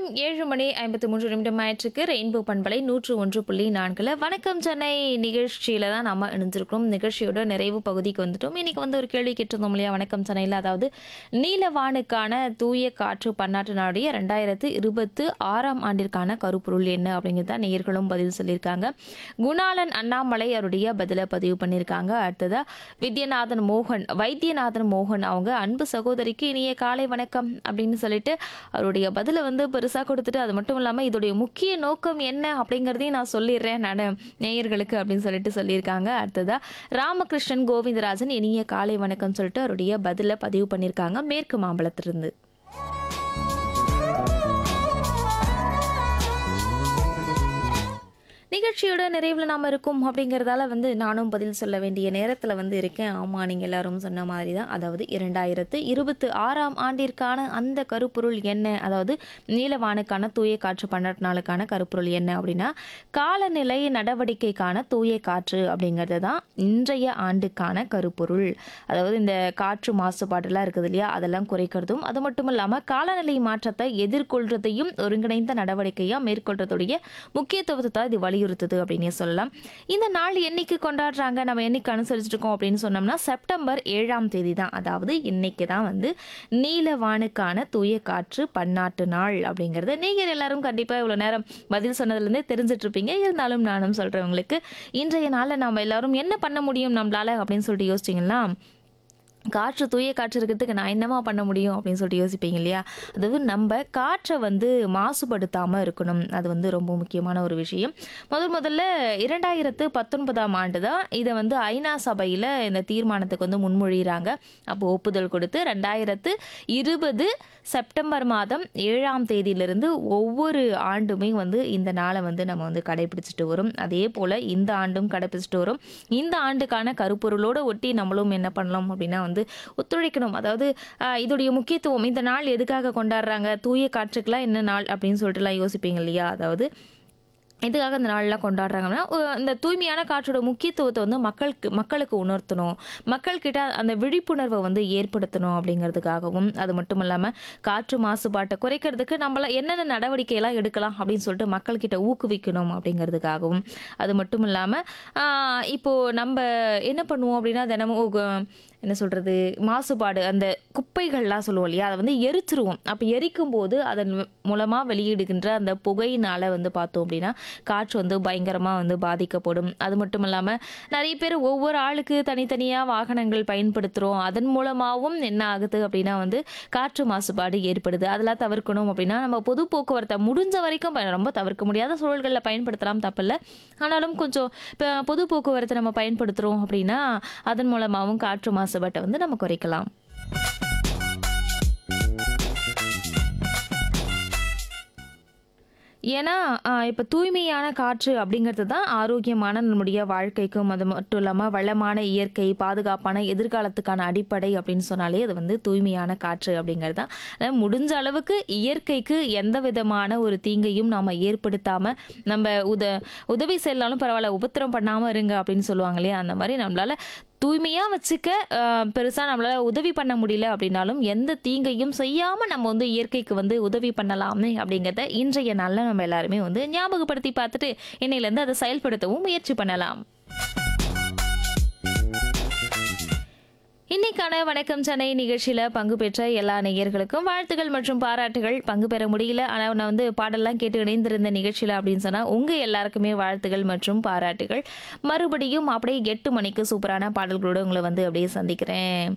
நேரம் ஏழு மணி ஐம்பத்தி மூன்று நிமிடம் ஆயிற்றுக்கு ரெயின்போ பண்பலை நூற்று ஒன்று புள்ளி நான்கில் வணக்கம் சென்னை நிகழ்ச்சியில் தான் நம்ம இணைஞ்சிருக்கிறோம் நிகழ்ச்சியோட நிறைவு பகுதிக்கு வந்துட்டோம் இன்னைக்கு வந்து ஒரு கேள்வி கேட்டிருந்தோம் இல்லையா வணக்கம் சென்னையில் அதாவது நீலவானுக்கான தூய காற்று பன்னாட்டு நாடைய ரெண்டாயிரத்து இருபத்து ஆறாம் ஆண்டிற்கான கருப்பொருள் என்ன அப்படிங்கிறது தான் நேயர்களும் பதில் சொல்லியிருக்காங்க குணாளன் அண்ணாமலை அவருடைய பதிலை பதிவு பண்ணியிருக்காங்க அடுத்ததா வித்யநாதன் மோகன் வைத்தியநாதன் மோகன் அவங்க அன்பு சகோதரிக்கு இனிய காலை வணக்கம் அப்படின்னு சொல்லிட்டு அவருடைய பதிலை வந்து பெருசாக கொடுத்துட்டு அது மட்டும் இல்லாமல் இதோடைய முக்கிய நோக்கம் என்ன அப்படிங்கிறதையும் நான் சொல்லிடுறேன் நான் நேயர்களுக்கு அப்படின்னு சொல்லிட்டு சொல்லியிருக்காங்க அடுத்ததா ராமகிருஷ்ணன் கோவிந்தராஜன் இனிய காலை வணக்கம் சொல்லிட்டு அவருடைய பதிலை பதிவு பண்ணியிருக்காங்க மேற்கு மாம்பலத்திலிருந்து நிகழ்ச்சியோட நிறைவில் நாம் இருக்கோம் அப்படிங்கிறதால வந்து நானும் பதில் சொல்ல வேண்டிய நேரத்தில் வந்து இருக்கேன் ஆமாம் நீங்கள் எல்லாரும் சொன்ன மாதிரி தான் அதாவது இரண்டாயிரத்து இருபத்து ஆறாம் ஆண்டிற்கான அந்த கருப்பொருள் என்ன அதாவது நீலவானுக்கான தூய காற்று பன்னெண்டு நாளுக்கான கருப்பொருள் என்ன அப்படின்னா காலநிலை நடவடிக்கைக்கான தூய காற்று அப்படிங்கிறது தான் இன்றைய ஆண்டுக்கான கருப்பொருள் அதாவது இந்த காற்று மாசுபாடுலாம் இருக்குது இல்லையா அதெல்லாம் குறைக்கிறதும் அது மட்டும் இல்லாமல் காலநிலை மாற்றத்தை எதிர்கொள்றதையும் ஒருங்கிணைந்த நடவடிக்கையாக மேற்கொள்றதுடைய முக்கியத்துவத்தை தான் இது வலியுறுத்துது அப்படின்னே சொல்லலாம் இந்த நாள் என்னைக்கு கொண்டாடுறாங்க நம்ம என்னைக்கு அனுசரிச்சிருக்கோம் அப்படின்னு சொன்னோம்னா செப்டம்பர் ஏழாம் தேதி தான் அதாவது இன்னைக்கு தான் வந்து நீலவானுக்கான தூய காற்று பன்னாட்டு நாள் அப்படிங்கிறது நீங்கள் எல்லாரும் கண்டிப்பாக இவ்வளோ நேரம் பதில் சொன்னதுலேருந்தே தெரிஞ்சிட்டு இருப்பீங்க இருந்தாலும் நானும் சொல்கிறேன் உங்களுக்கு இன்றைய நாளில் நம்ம எல்லாரும் என்ன பண்ண முடியும் நம்மளால அப்படின்னு சொல்லிட்டு யோசிச்சிங்கன்னா காற்று தூய காற்று இருக்கிறதுக்கு நான் என்னமா பண்ண முடியும் அப்படின்னு சொல்லிட்டு யோசிப்பீங்க இல்லையா அதாவது நம்ம காற்றை வந்து மாசுபடுத்தாமல் இருக்கணும் அது வந்து ரொம்ப முக்கியமான ஒரு விஷயம் முதல் முதல்ல இரண்டாயிரத்து பத்தொன்பதாம் ஆண்டு தான் இதை வந்து ஐநா சபையில் இந்த தீர்மானத்துக்கு வந்து முன்மொழிகிறாங்க அப்போ ஒப்புதல் கொடுத்து ரெண்டாயிரத்து இருபது செப்டம்பர் மாதம் ஏழாம் தேதியிலிருந்து ஒவ்வொரு ஆண்டுமே வந்து இந்த நாளை வந்து நம்ம வந்து கடைபிடிச்சிட்டு வரும் அதே போல் இந்த ஆண்டும் கடைபிடிச்சிட்டு வரும் இந்த ஆண்டுக்கான கருப்பொருளோட ஒட்டி நம்மளும் என்ன பண்ணலாம் அப்படின்னா வந்து ஒத்துழைக்கணும் அதாவது ஆஹ், இதோடைய முக்கியத்துவம் இந்த நாள் எதுக்காக கொண்டாடுறாங்க தூய காற்றுக்கெல்லாம் என்ன நாள் அப்படின்னு சொல்லிட்டுலாம் யோசிப்பீங்க இல்லையா அதாவது எதுக்காக இந்த நாள்லாம் கொண்டாடுறாங்கன்னா ஒ- இந்த தூய்மையான காற்றோட முக்கியத்துவத்தை வந்து மக்களுக்கு மக்களுக்கு உணர்த்தணும் மக்கள்கிட்ட அந்த விழிப்புணர்வை வந்து ஏற்படுத்தணும் அப்படிங்கிறதுக்காகவும் அது மட்டும் இல்லாமல் காற்று மாசுபாட்டை குறைக்கிறதுக்கு நம்மள என்னென்ன நடவடிக்கையெல்லாம் எடுக்கலாம் அப்படின்னு சொல்லிட்டு மக்கள்கிட்ட ஊக்குவிக்கணும் அப்படிங்கிறதுக்காகவும் அது மட்டும் இல்லாமல் இப்போது நம்ம என்ன பண்ணுவோம் அப்படின்னா தினமும் உக- என்ன சொல்கிறது மாசுபாடு அந்த குப்பைகள்லாம் சொல்லுவோம் இல்லையா அதை வந்து எரிச்சிருவோம் அப்போ எரிக்கும் போது அதன் மூலமாக வெளியிடுகின்ற அந்த புகையினால் வந்து பார்த்தோம் அப்படின்னா காற்று வந்து பயங்கரமாக வந்து பாதிக்கப்படும் அது மட்டும் இல்லாமல் நிறைய பேர் ஒவ்வொரு ஆளுக்கு தனித்தனியாக வாகனங்கள் பயன்படுத்துகிறோம் அதன் மூலமாகவும் என்ன ஆகுது அப்படின்னா வந்து காற்று மாசுபாடு ஏற்படுது அதெல்லாம் தவிர்க்கணும் அப்படின்னா நம்ம பொது போக்குவரத்தை முடிஞ்ச வரைக்கும் ப- ரொம்ப தவிர்க்க முடியாத சூழல்களில் பயன்படுத்தலாம் தப்பில்லை ஆனாலும் கொஞ்சம் இப்போ பொது போக்குவரத்தை நம்ம பயன்படுத்துகிறோம் அப்படின்னா அதன் மூலமாகவும் காற்று மாசுபாட்டை வந்து நம்ம குறைக்கலாம் ஏன்னா இப்போ தூய்மையான காற்று அப்படிங்கிறது தான் ஆரோக்கியமான நம்முடைய வாழ்க்கைக்கும் அது மட்டும் இல்லாமல் வளமான இயற்கை பாதுகாப்பான எதிர்காலத்துக்கான அடிப்படை அப்படின்னு சொன்னாலே அது வந்து தூய்மையான காற்று அப்படிங்கிறது தான் அதாவது முடிஞ்ச அளவுக்கு இயற்கைக்கு எந்த விதமான ஒரு தீங்கையும் நாம் ஏற்படுத்தாமல் நம்ம உத உதவி செய்யலாலும் பரவாயில்ல உபத்திரம் பண்ணாமல் இருங்க அப்படின்னு சொல்லுவாங்க இல்லையா அந்த மாதிரி நம்மளால தூய்மையாக வச்சுக்க பெருசாக நம்மளால் உதவி பண்ண முடியல அப்படின்னாலும் எந்த தீங்கையும் செய்யாமல் நம்ம வந்து இயற்கைக்கு வந்து உதவி பண்ணலாமே அப்படிங்கிறத இன்றைய நாளில் நம்ம எல்லாருமே வந்து ஞாபகப்படுத்தி பார்த்துட்டு இன்னையிலேருந்து அதை செயல்படுத்தவும் முயற்சி பண்ணலாம் இன்னைக்கான வணக்கம் சென்னை நிகழ்ச்சியில் பங்கு பெற்ற எல்லா நேயர்களுக்கும் வாழ்த்துக்கள் மற்றும் பாராட்டுகள் பங்கு பெற முடியல ஆனால் நான் வந்து பாடல்லாம் கேட்டு இணைந்திருந்த நிகழ்ச்சியில் அப்படின்னு சொன்னால் உங்கள் எல்லாருக்குமே வாழ்த்துக்கள் மற்றும் பாராட்டுகள் மறுபடியும் அப்படியே எட்டு மணிக்கு சூப்பரான பாடல்களோடு உங்களை வந்து அப்படியே சந்திக்கிறேன்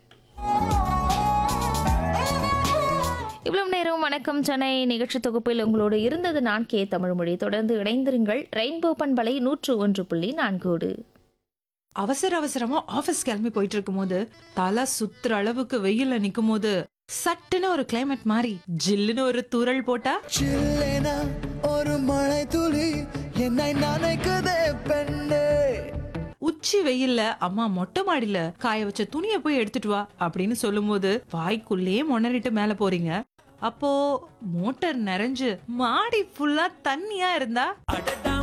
இவ்வளவு நேரம் வணக்கம் சென்னை நிகழ்ச்சி தொகுப்பில் உங்களோடு இருந்தது நான் கே தமிழ்மொழி தொடர்ந்து இணைந்திருங்கள் ரெயின்போ பண்பலை நூற்று ஒன்று புள்ளி நான்கோடு அவசர அவசரமா ஆபீஸ் கிளம்பி போயிட்டு இருக்கும்போது தலை சுத்துற அளவுக்கு வெயில்ல நிக்கும்போது சட்டுன்னு ஒரு கிளைமேட் மாறி ஜில்லுன்னு ஒரு தூறல் போட்டா சில்லேனா ஒரு மழை துளி என்னை நினைக்குதே பெண்ணே உச்சி வெயில்ல அம்மா மொட்டை மாடியில காய வச்ச துணியை போய் எடுத்துட்டு வா அப்படின்னு சொல்லும்போது வாய்க்குள்ளேயே முனறிட்டு மேல போறீங்க அப்போ மோட்டார் நிறைஞ்சு மாடி ஃபுல்லா தண்ணியா இருந்தா அடடா